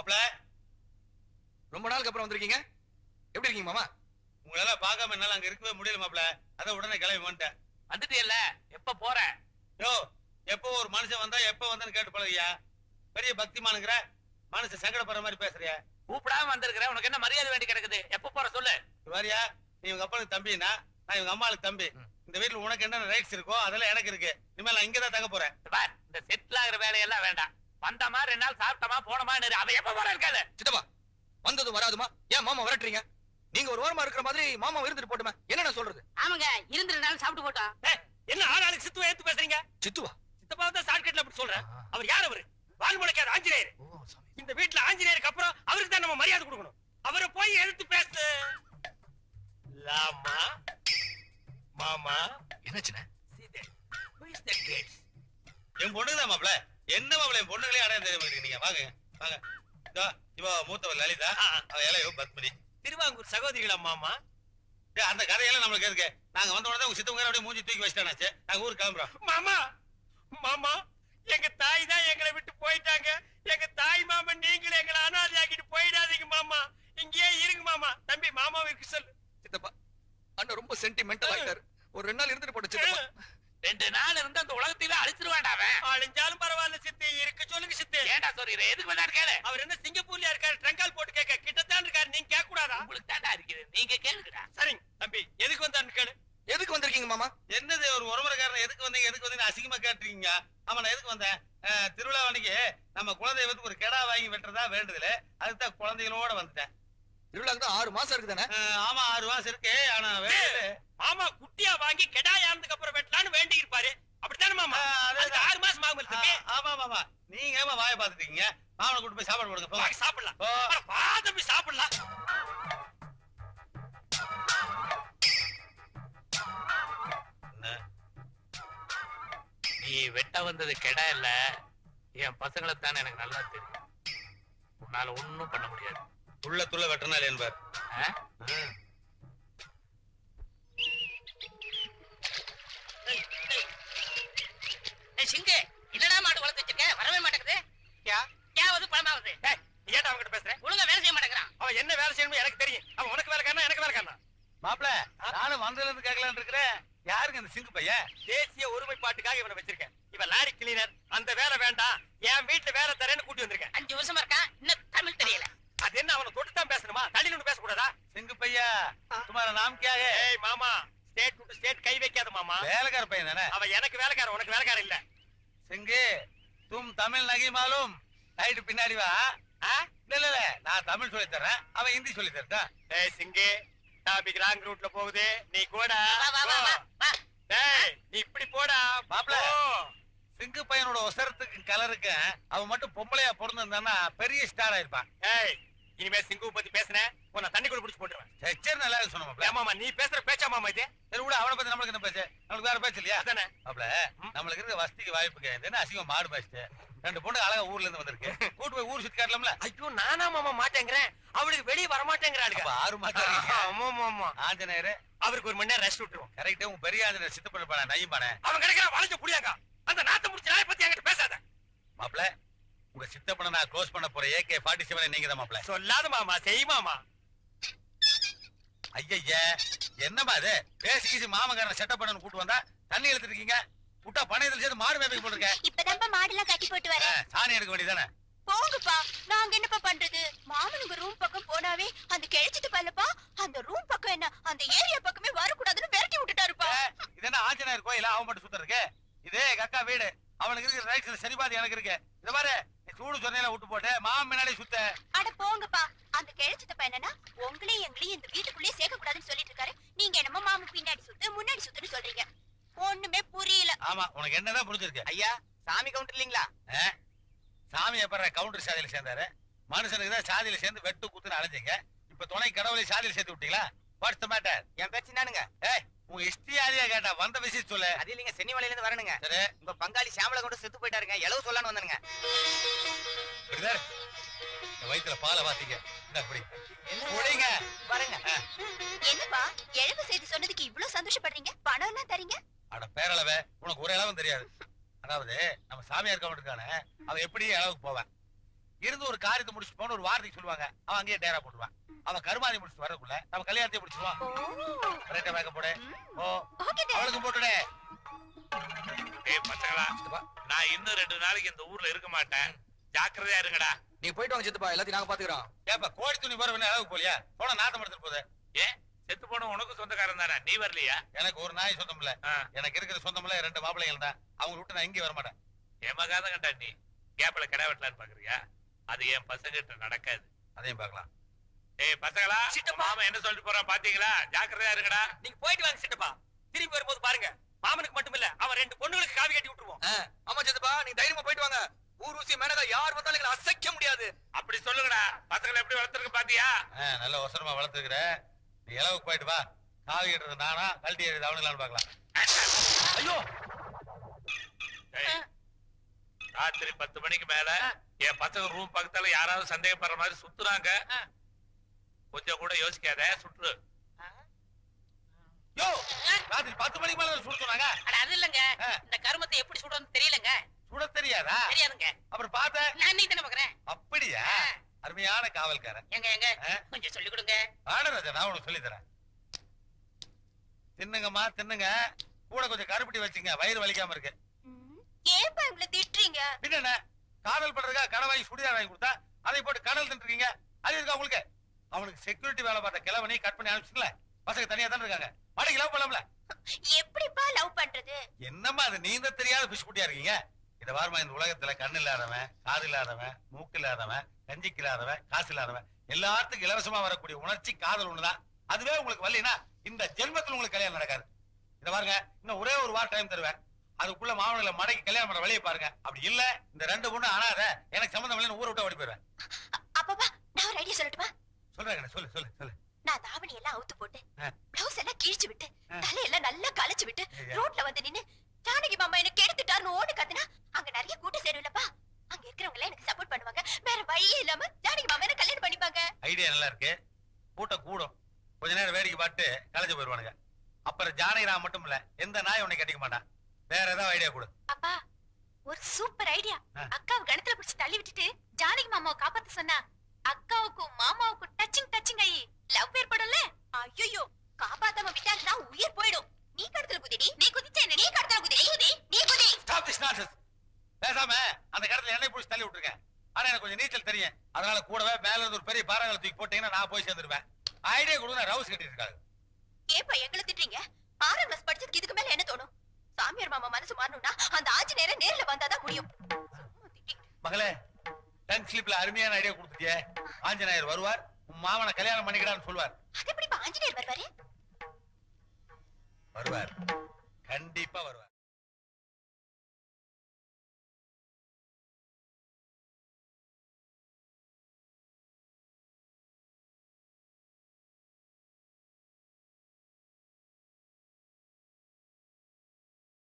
மாப்ள ரொம்ப நாளுக்கு அப்புறம் வந்திருக்கீங்க எப்படி இருக்கீங்க மாமா உங்களால பார்க்காம என்னால அங்க இருக்கவே முடியல மாப்ள அதான் உடனே கிளம்பி வந்துட்டேன் வந்துட்டியல்ல எப்ப போற யோ எப்போ ஒரு மனுஷன் வந்தா எப்போ வந்தான்னு கேட்டு பழகியா பெரிய பக்திமானுங்கிற மனுஷன் சங்கடப்படுற மாதிரி பேசுறியா கூப்பிடாம வந்திருக்கிற உனக்கு என்ன மரியாதை வேண்டி கிடக்குது எப்ப போற சொல்லு வாரியா நீ உங்க அப்பனுக்கு தம்பினா நான் இவங்க அம்மாளுக்கு தம்பி இந்த வீட்டுல உனக்கு என்னென்ன ரைட்ஸ் இருக்கோ அதெல்லாம் எனக்கு இருக்கு இனிமேல் நான் இங்கதான் தங்க போறேன் இந்த பார் இந்த செட்டில் ஆகுற வேலையெல்லாம் வேண்டாம் வந்தமா ரெண்டு நாள் சாப்பிட்டமா போனமா அவ எப்ப போற இருக்காது சித்தப்பா வந்தது வராதுமா ஏன் மாமா விரட்டுறீங்க நீங்க ஒரு ஓரமா இருக்கிற மாதிரி மாமா இருந்துட்டு போட்டுமே என்ன நான் சொல்றது ஆமாங்க இருந்து ரெண்டு நாள் சாப்பிட்டு போட்டோம் என்ன ஆளாளுக்கு சித்துவ ஏத்து பேசுறீங்க சித்துவா சித்தப்பா தான் ஷார்ட்கட்ல அப்படி சொல்றேன் அவர் யார் அவரு வால்முளைக்கார் ஆஞ்சநேயர் இந்த வீட்டுல ஆஞ்சநேயருக்கு அப்புறம் அவருக்கு தான் நம்ம மரியாதை கொடுக்கணும் அவரை போய் எதிர்த்து பேசு லாமா மாமா என்னாச்சுண்ணே என் பொண்ணுக்கு தான் மாப்ள என்ன மாப்ள என் பொண்ணுங்களே அடையாளம் தெரிய மாட்டேங்க நீங்க வாங்க வாங்க இதோ இவ மூத்தவர் லலிதா அவ இளையவ பத்மினி திருவாங்கூர் சகோதரிகளா மாமா டேய், அந்த கதையெல்லாம் நம்மளுக்கு எதுக்கு நாங்க வந்த உடனே உங்க சித்தவங்க அப்படியே மூஞ்சி தூக்கி வச்சிட்டானாச்சு நாங்க ஊருக்கு கிளம்புறோம் மாமா மாமா எங்க தாய் தான் எங்களை விட்டு போயிட்டாங்க எங்க தாய் மாமா நீங்களும் எங்களை அனாதை ஆக்கிட்டு போயிடாதீங்க மாமா இங்கேயே இருங்க மாமா தம்பி மாமாவுக்கு சொல்லு சித்தப்பா அண்ணன் ரொம்ப சென்டிமெண்டல் ஆயிட்டாரு ஒரு ரெண்டு நாள் இருந்துட்டு போட்டு சித்தப்பா ரெண்டு நாள் இருந்து அந்த உலகத்தையில அழிச்சிருவாண்டா அவன் அழிஞ்சாலும் பரவாயில்ல சித்தி இருக்க சொல்லுங்க சித்தி ஏண்டா சொல்றீங்க எதுக்கு வந்தாரு கேளு அவர் என்ன சிங்கப்பூர்ல இருக்காரு ட்ரங்கால் போட்டு கேட்க கிட்டத்தான் இருக்காரு நீங்க கேட்க கூடாதா உங்களுக்கு தாண்டா இருக்குது நீங்க கேளுங்கடா சரிங்க தம்பி எதுக்கு வந்தாரு கேளு எதுக்கு வந்திருக்கீங்க மாமா என்னது ஒரு உறமுறைக்காரன் எதுக்கு வந்தீங்க எதுக்கு வந்தீங்க அசிங்கமா கேட்டிருக்கீங்க ஆமா நான் எதுக்கு வந்தேன் அஹ், திருவிழா அன்னைக்கு நம்ம குலதெய்வத்துக்கு ஒரு கெடா வாங்கி வெட்டுறதா வேண்டுதல அதுக்கு தான் குழந்தைகளோட வந்துட்டேன் திருவிழாக்கு தான் ஆறு மாசம் இருக்குதானே அஹ், ஆமா ஆறு மாசம் இருக்கு ஆனா வேண்டுதலு மாமா குட்டியா வாங்கி கெடா யாருந்துக்கு அப்புறம் வெட்டலான்னு வேண்டி இருப்பாரு அப்படித்தானே மாமா ஆ, அதேதான். அதுக்கு ஆறு மாசம் ஆகும் தம்பி ஆ, ஆமா ஆமா நீங்க ஏமா வாய பாத்துட்டீங்க மாமனை கூட்டு போய் சாப்பாடு போடுங்க போங்க. வாங்கி சாப்பிடலாம் ஓ. அப்புறம் வா தம்பி சாப்பிடலாம் என்ன? நீ வெட்ட வந்தது கெடா இல்ல என் பசங்களை தானே எனக்கு நல்லா தெரியும் உன்னால ஒண்ணும் பண்ண முடியாது துள்ள துள்ள வெட்டினால் என்பார் ஆ? சிங்கு என்னடா மாடு வளர்த்து வச்சிருக்க வரவே மாட்டேங்குது யா? ஏவது பழமாவது ஏய், நீ ஏன்டா அவன்கிட்ட பேசுற ஒழுங்கா வேலை செய்ய மாட்டேங்கிறான் அவன் என்ன வேலை செய்யணும்னு எனக்கு தெரியும் அவன் உனக்கு வேலைக்காரனா எனக்கு வேலைக்காரனா மாப்பிள நானும் வந்ததுல இருந்து கேட்கலான்னு இருக்கிறேன் யாருங்க இந்த சிங்கு பையன் தேசிய ஒருமைப்பாட்டுக்காக இவனை வச்சிருக்கேன் இவன் லாரி கிளீனர் அந்த வேலை வேண்டாம் என் வீட்டுல வேலை தரேன்னு கூட்டி வந்திருக்கேன் அஞ்சு வருஷமா இருக்கான் இன்னும் தமிழ் தெரியல அது என்ன அவனை தொட்டு தான் பேசணுமா தள்ளி நின்னு பேசக்கூடாதா சிங்கு பையா तुम्हारा नाम क्या है ஏய் மாமா ஸ்டேட் டு ஸ்டேட் கை வைக்காத மாமா வேலைக்கார பையன் தானே அவன் எனக்கு வேலைக்காரன் உனக்கு வேலைக்காரன் இல்ல சிங்கு தும் தமிழ் நகி மாலும் நைட்டு பின்னாடி வா ஆ? இல்ல இல்ல இல்ல நான் தமிழ் சொல்லி தரேன் அவன் ஹிந்தி சொல்லி தரட்டா ஏய் சிங்கு டாபிக் ராங் ரூட்ல போகுது நீ கூட வா வா வா வா வா டேய் நீ இப்படி போடா மாப்ள. போ. சிங்கு பையனோட ஒசரத்துக்கு கலருக்கு அவன் மட்டும் பொம்பளையா பிறந்திருந்தான்னா பெரிய ஸ்டார் ஆயிருப்பான் ஏய் இனிமே சிங்கு பத்தி பேசுனேன் உன்னை தண்ணிக்குள்ள புடிச்சு போட்டுருவேன் செச்சர் நல்லா சொன்ன மாப்ள ஏமாமா நீ பேசுற பேச்சா மாமா இது சரி விட அவனை பத்தி நம்மளுக்கு என்ன பேச்சு நம்மளுக்கு வேற பேச்சு இல்லையா அதானே மாப்ள நம்மளுக்கு இருக்க வசதிக்கு வாய்ப்புக்கு இது என்ன அசிங்கம் மாடு பேசிட்டு ரெண்டு பொண்ணு அழகா ஊர்ல இருந்து வந்திருக்கு கூட்டு போய் ஊர் சுத்தி காட்டலாம்ல ஐயோ நானா மாமா மாட்டேங்கிறேன் அவளுக்கு வெளியே வர மாட்டேங்கிறாளுங்க அப்ப ஆறு மாசம் ஆமா ஆமா ஆஞ்சநேயர் அவருக்கு ஒரு மணி நேரம் ரெஸ்ட் விட்டுருவோம் கரெக்டா உங்க பெரிய ஆஞ்சநேயர் சித்தப்பட பான நையும்பானே அவன் கிடைக்கிற வளைஞ்ச புளியாங்க அந்த நாத்த முடிச்ச நாயை பத்தி என்கிட்ட பேசாத மாப்ள உங்க சித்தப்பனை நான் க்ளோஸ் பண்ண போற ஏகே ஃபார்ட்டி செவன் நீங்க தான் மாப்ள சொல்லாத மாமா செய் மாமா ஐயய்ய என்னமா இது பேசி கீசி மாமக்காரன் செட்டப் பண்ணு கூட்டு வந்தா தண்ணி எடுத்துட்டு இருக்கீங்க விட்டா பணையத்துல சேர்த்து மாடு மேய்க்க போட்டிருக்கேன் இப்பதான்ப்பா மாடெல்லாம் கட்டி போட்டு வரேன் ஆ, சாணி எடுக்க வேண்டியதானே போங்கப்பா நாங்க என்னப்பா பண்றது மாமனுங்க ரூம் பக்கம் போனாவே அந்த கிழச்சிட்டு பல்லப்பா அந்த ரூம் பக்கம் என்ன அந்த ஏரியா பக்கமே வரக்கூடாதுன்னு விரட்டி விட்டுட்டாருப்பா இது என்ன ஆஞ்சநேயர் கோயிலா அவன் மட்டும் சுத்தருக்கு இது எங்க அக்கா வீடு அவனுக்கு இருக்கிற ரைட்ஸ் சரிபாதி எனக்கு இருக்கு இது பாரு நீ சூடு சொன்னையில விட்டு போட்டு மாமன் முன்னாடி சுத்த அட போங்கப்பா அந்த கிழச்சிட்டு பையனா உங்களையும் எங்களையும் இந்த வீட்டுக்குள்ளேயே சேர்க்க கூடாதுன்னு சொல்லிட்டு இருக்காரு நீங்க என்னமோ மாமன் பின்னாடி சுத்து முன்னாடி சுத்துன்னு சொல்றீங்க ஒண்ணுமே புரியல ஆமா உனக்கு என்னதான் புரிஞ்சிருக்கு ஐயா சாமி கவுண்டர் இல்லீங்களா ஆ? சாமி எப்பற கவுண்டர் சாதியில சேர்ந்தாரு மனுஷனுக்கு தான் சாதியில சேர்ந்து வெட்டு குத்துன்னு அலைஞ்சீங்க இப்ப துணை கடவுளை சாதியில சேர்த்து விட்டீங்களா வாட்ஸ் த மேட்டர் என் பேச்சு நானுங்க ஏய் உங்க இஷ்டி ஆதியா கேட்டா வந்த விஷயம் சொல்லு அது இல்லைங்க சென்னிமலையில இருந்து வரணுங்க சரி உங்க பங்காளி சாமலை கொண்டு செத்து போயிட்டாருங்க எளவு சொல்லலாம்னு வந்தனுங்க பிரதர் வயித்துல பாலை பாத்தீங்க இந்த குடி குடிங்க பாருங்க என்னப்பா எழுவு செய்தி சொன்னதுக்கு இவ்வளவு சந்தோஷப்படுறீங்க பணம் எல்லாம் தரீங்க அட பேரளவே உனக்கு ஒரு அளவும் தெரியாது அதாவது நம்ம சாமியார் கவுண்டர் இருக்கானே அவன் எப்படி அளவுக்கு போவேன் இருந்து ஒரு காரியத்தை முடிச்சுட்டு போன ஒரு வார்த்தைக்கு சொல்லுவாங்க அவன் அங்கேயே டேரா போட்டுருவான் அவன் கருமாதி முடிச்சுட்டு வரக்குள்ள நம்ம கல்யாணத்தை முடிச்சிருவான் ஓ ரைட்டா பேக்க போடு ஓ ஓகே அவளுக்கும் போட்டுடே ஏய் பசங்களா நான் இன்னும் ரெண்டு நாளைக்கு இந்த ஊர்ல இருக்க மாட்டேன் ஜாக்கிரதையா இருங்கடா நீங்க போயிட்டு வாங்க சித்தப்பா எல்லாத்தையும் நாங்க பாத்துக்கிறோம் ஏப்பா கோடி துணி போற வேணா அளவுக்கு போலியா போன நாத்தம் எடுத்துட்டு போகுது ஏன் செத்து போன உனக்கு சொந்தக்காரன் தானே நீ வரலையா எனக்கு ஒரு நாய் சொந்தம் இல்ல ஆ. எனக்கு இருக்கிற சொந்தம் இல்ல ரெண்டு மாப்பிள்ளைகள் தான் அவங்க விட்டு நான் இங்கே வர மாட்டேன் ஏமாகாத கண்டா நீ கேப்ல கிடா வெட்டலான்னு பாக்குறியா அது என் பசங்கிட்ட நடக்காது அதையும் பார்க்கலாம் ஏய் பசங்களா மாமா என்ன சொல்லிட்டு போறான் பாத்தீங்களா ஜாக்கிரதையா இருங்கடா நீங்க போயிட்டு வாங்க சித்தப்பா திரும்பி வரும்போது பாருங்க மாமனுக்கு மட்டும் இல்ல அவன் ரெண்டு பொண்ணுங்களுக்கு காவி கட்டி விட்டுருவோம் ஆ, ஆமா சித்தப்பா நீங்க தைரியமா போயிட்டு வாங்க ஊர்வசி மேனகா யார் வந்தாலும் எங்களை அசைக்க முடியாது அப்படி சொல்லுங்கடா பசங்களை எப்படி வளர்த்துருக்கு பாத்தியா ஆ, நல்ல அவசரமா வளர்த்துக்கிற நீ இளவுக்கு போயிட்டு வா காவி கட்டுறது நானா கழட்டி எறிது அவனுங்களான்னு பார்க்கலாம் ஐயோ ஏய், ராத்திரி பத்து மணிக்கு மேல என் பசங்க ரூம் பக்கத்துல யாராவது சந்தேகப்படுற மாதிரி சுத்துறாங்க கொஞ்சம் கூட யோசிக்காத சுற்று யோ ராத்திரி பத்து மணிக்கு மேல சுட சொன்னாங்க அட அது இல்லங்க ஆ. இந்த கருமத்தை எப்படி சுடணும்னு தெரியலங்க சுட தெரியாதா தெரியாதுங்க அப்புறம் பார்த்த நான் இன்னைக்கு தானே பாக்குறேன் அப்படியா அருமையான காவல்காரன் எங்க எங்க ஆ? கொஞ்சம் சொல்லி கொடுங்க ஆனராஜா நான் உனக்கு சொல்லி தரேன் தின்னுங்கம்மா தின்னுங்க கூட கொஞ்சம் கருப்பட்டி வச்சுங்க வயிறு வலிக்காம இருக்கு ம், ஏன்பா இவங்களை திட்டுறீங்க பின்ன என்ன காதல் பண்றதுக்கா கடை வாங்கி சுடிதார் வாங்கி கொடுத்தா அதை போட்டு கடல் தின்றுருக்கீங்க அது இருக்கா உங்களுக்கு அவனுக்கு செக்யூரிட்டி வேலை பார்த்த கிழவனை கட் பண்ணி அனுப்பிச்சுங்களே பசங்க தனியா தானே இருக்காங்க வாடகை லவ் பண்ணலாம்ல எப்படிப்பா லவ் பண்றது என்னம்மா அது நீந்த தெரியாத பிஷ் குட்டியா இருக்கீங்க இத வாரமா இந்த உலகத்துல கண்ணு இல்லாதவன் காது இல்லாதவன் மூக்கு இல்லாதவன் கஞ்சிக்கு இல்லாதவன் காசு இல்லாதவன் எல்லாத்துக்கும் இலவசமா வரக்கூடிய உணர்ச்சி காதல் ஒண்ணுதான் அதுவே உங்களுக்கு வரலைன்னா இந்த ஜென்மத்தில் உங்களுக்கு கல்யாணம் நடக்காது இத பாருங்க இன்னும் ஒரே ஒரு வாரம் டைம் தருவேன் அதுக்குள்ள மாவனில மடக்கி கல்யாணம் பண்ண வழியை பாருங்க அப்படி இல்ல இந்த ரெண்டு பொண்ணு அனாத எனக்கு சம்மந்தம் இல்லைன்னு ஊரை விட்டு ஓடி போயிருவேன் அ- அப்பப்பா நான் ஒரு ஐடியா சொல்லட்டுமா சொல்றேன் சொல்லு சொல்லு சொல்லு நான் தாவணி எல்லாம் அவுத்து போட்டு ஆ. பிளவுஸ் எல்லாம் கிழிச்சு விட்டு ஆ. தலையெல்லாம் நல்லா களைச்சு விட்டு ஐயா. ரோட்ல வந்து நின்னு ஜானகி மாமா என்ன கெடுத்துட்டாருன்னு ஓடு கத்துனா அங்க நிறைய கூட்டம் சேரும்லப்பா அங்க இருக்கிறவங்க எல்லாம் எனக்கு சப்போர்ட் பண்ணுவாங்க வேற வழியே இல்லாம ஜானகி மாமா என்ன கல்யாணம் பண்ணிப்பாங்க ஐடியா நல்லா இருக்கு கூட்டம் கூடும் கொஞ்ச நேரம் வேடிக்கை பார்த்து கலைஞ்சு போயிருவானுங்க அப்புறம் ஜானகிராம் மட்டும் இல்ல எந்த நாய் உன்னை கட்டிக்க மாட்டான் வேற ஏதாவது ஐடியா கொடு அப்பா ஒரு சூப்பர் ஐடியா ஆ. அக்காவை கணத்துல பிடிச்சு தள்ளி விட்டுட்டு ஜானகி மாமாவை காப்பாத்த சொன்னா அக்காவுக்கும் மாமாவுக்கும் டச்சிங் டச்சிங் ஆகி லவ் ஏற்படும்ல ஐயோ காப்பாத்தாம விட்டாங்கன்னா உயிர் போயிடும் நீ கடத்துல குதிடி நீ குதிச்ச என்ன நீ கடத்துல குதிடி குதி நீ குதி ஸ்டாப் திஸ் நான்சென்ஸ் பேசாம அந்த கடத்துல எண்ணெய் பிடிச்சி தள்ளி விட்டுருக்கேன் ஆனா எனக்கு கொஞ்சம் நீச்சல் தெரியும் அதனால கூடவே மேல இருந்து ஒரு பெரிய பாறாங்களை தூக்கி போட்டீங்கன்னா நான் போய் சேர்ந்துருவேன் ஐடியா கொடுங்க ரவுஸ் கட்டி இருக்காங்க ஏப்பா எங்களை திட்டுறீங்க ஆறாம் கிளாஸ் படிச்சதுக்கு இதுக்கு மேல என்ன தோணும் சாமியார் மாமா மனசு மாறணும்னா அந்த ஆஞ்சநேயரை நேர்ல வந்தாதான் முடியும் சும்மா திட்டிக்கிட்டு. மகளே டங் ஸ்லிப்ல அருமையான ஐடியா கொடுத்துட்டியே ஆஞ்சநேயர் வருவார் உன் மாமனை கல்யாணம் பண்ணிக்கிடான்னு சொல்வார் அது எப்படிப்பா ஆஞ்சநேயர் வருவாரு வருவார் கண்டிப்பா வருவார்